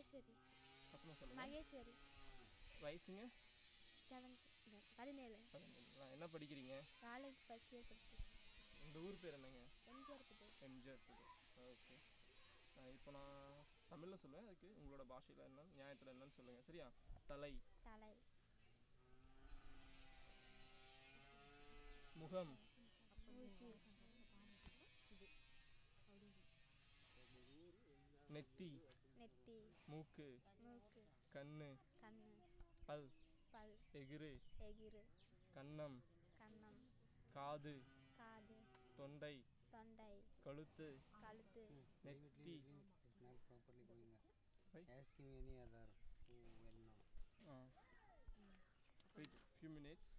மகேஸ்வரி சத்தமாக சொல்லுங்கள் மகேஸ்வரி வயசுங்க செவன்த் பதினேழு பதினேழு. என்ன படிக்கிறீங்க காலேஜ் ஃபஸ்ட் இயர் படிச்சு இந்த ஊர் பேர் என்னங்க எம்ஜிஆர் கிட்ட எம்ஜிஆர் புது ஓகே இப்போ நான் தமிழில் சொல்லுவேன் அதுக்கு உங்களோட பாஷையில் என்ன நியாயத்தில் என்னன்னு சொல்லுங்கள் சரியா தலை தலை முகம் மூச்சு நெத்தி நெத்தி மூக்கு மூக்கு கண்ணு கண்ணு பல் பல் எகிறு எகிறு கன்னம் கன்னம் காது காது தொண்டை தொண்டை கழுத்து கழுத்து நெத்தி It's not properly going up. Why? Ask him any other who well know. Wait few minutes